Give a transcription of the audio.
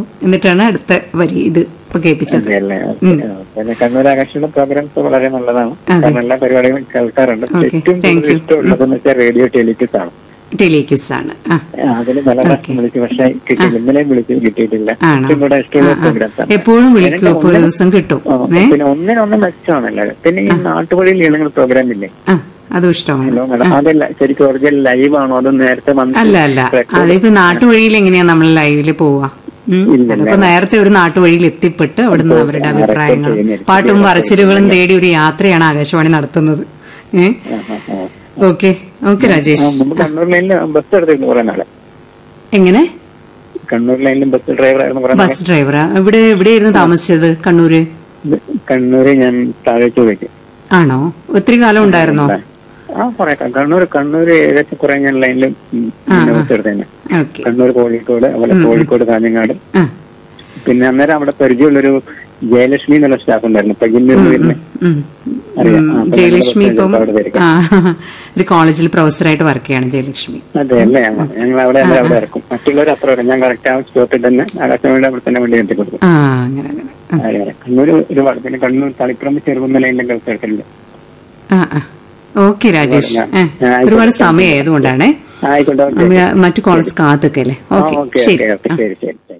എന്നിട്ടാണ് അടുത്ത വരി ഇത് ഇപ്പൊ കേൾപ്പിച്ചത് അതെയല്ലേ പിന്നെ കണ്ണൂർ ആകാശയുടെ പ്രോഗ്രാംസ് വളരെ നല്ലതാണ് അതെ. കാരണം എല്ലാ പരിപാടികളും കേൾക്കാറുണ്ട് Okay, ഏറ്റവും thank കൂടുതൽ you. ഇഷ്ടമുള്ളതെന്ന് വെച്ചാൽ റേഡിയോ ടെലിറ്റിക്സ് ആണ് ടെലിക്യൂസ് ആണ് ആ അതിൽ പല പ്രാവശ്യം വിളിച്ചു പക്ഷെ കിട്ടിയില്ല ഇന്നലെയും വിളിച്ചു കിട്ടിയിട്ടില്ല ആണോ? ഏറ്റവും കൂടെ ഇഷ്ടമുള്ള ആ, ആ. പ്രോഗ്രാംസ് ആണ് എപ്പോഴും വിളിക്കൂ അതിനൊക്കെ അപ്പൊ ഒരു ഒന്നിനും- ദിവസം കിട്ടും ആ, ഏ പിന്നെ ഒന്നിനൊന്ന് മെച്ചമാണല്ലോ പിന്നെ ഈ നാട്ടുവഴിയിൽ ഇണങ്ങൾ പ്രോഗ്രാം ഇല്ലേ ആ അതും ഇഷ്ടമാണ് ഹലോ മാഡം അതല്ല ശരിക്കും ഒറിജിനൽ ലൈവ് ആണോ അതോ നേരത്തെ വന്ന് അല്ല അല്ല record- അതിപ്പോ നാട്ടുവഴിയിൽ എങ്ങനെയാ നമ്മൾ ലൈവില് പോവാ ഉം. ഇല്ല, അതിപ്പോ നേരത്തെ ഒരു നാട്ടുവഴിയിൽ എത്തിപ്പെട്ട് അവിടുന്ന് അവരുടെ ആ, അഭിപ്രായങ്ങളും record ചെയ്യുന്ന പാട്ടും പറച്ചിലുകളും തേടി ഒരു യാത്രയാണ് ആകാശവാണി നടത്തുന്നത് ഏ ആ, ആ, ആ. ഓക്കെ ഓക്കെ ആ, രാജേഷ് മുമ്പ് കണ്ണൂർ ലൈനിൽ ബസ് എടുത്തിരുന്നു കുറെ നാളെ എങ്ങനെ കണ്ണൂർ ലൈനിലും ബസ് ഡ്രൈവർ ആയിരുന്നു കുറെ നാളെ ബസ് ഡ്രൈവറാ ഇവിടെ എവിടെയായിരുന്നു താമസിച്ചത് കണ്ണൂര് കണ്ണൂര് ഞാൻ താഴേക്ക് പോയിട്ട് ആണോ ഒത്തിരി കാലം ഉണ്ടായിരുന്നോ ആ കുറെ കണ്ണൂർ കണ്ണൂർ ഏകദേശം കുറെ ഞാൻ ലൈനിലും ബസ് എടുത്തേനെ ഓക്കെ കണ്ണൂർ കോഴിക്കോട് അതുപോലെ കോഴിക്കോട് കാഞ്ഞങ്ങാട് ആ പിന്നെ അന്നേരം അവിടെ പരിചയമുള്ളൊരു ജയലക്ഷ്മി എന്നുള്ള സ്റ്റാഫ് ഉണ്ടായിരുന്നു പയ്യന്നൂർ വരുന്ന ഉം. അറിയാം. ഉം. ആ, അപ്പൊ ജയലക്ഷ്മി ഞങ്ങള് ഇപ്പം അവിടെ വരും. ആ ഒരു കോളേജിൽ പ്രൊഫസറായിട്ട് വർക്ക് ചെയ്യാണ് ജയലക്ഷ്മി അതെ അല്ലേ ഞങ്ങൾ അവിടെ അല്ലേ അവിടെ ഇറക്കും മറ്റുള്ളവർ അത്ര വരും ഞാൻ കറക്റ്റ് ആ സ്റ്റോപ്പിൽ തന്നെ ആകാശവാണിയുടെ അവിടെ തന്നെ വണ്ടി നിർത്തി കൊടുക്കും ആ അങ്ങനെ അങ്ങനെ ആ, അതെ, അതെ. കണ്ണൂർ ഒരുപാട് പിന്നെ കണ്ണൂർ തളിപ്പുറം ചെറുകുന്ന ലൈനിലും കളിച്ച് എടുത്തിട്ടുണ്ട് ആ ആ ഓക്കെ രാജേഷ് ഞാൻ- ആ, ഞാൻ ആയിക്കോട്ടെ. ഒരുപാട് സമയമായതുകൊണ്ടാണേ ആയിക്കോട്ടെ ഓക്കെ നമ്മള് മറ്റു കോളേജ് കാത്തൊക്കെ അല്ലേ ആ ഓക്കെ ഓക്കെ ശരി ഓക്കെ ഓക്കെ ശരി ശരി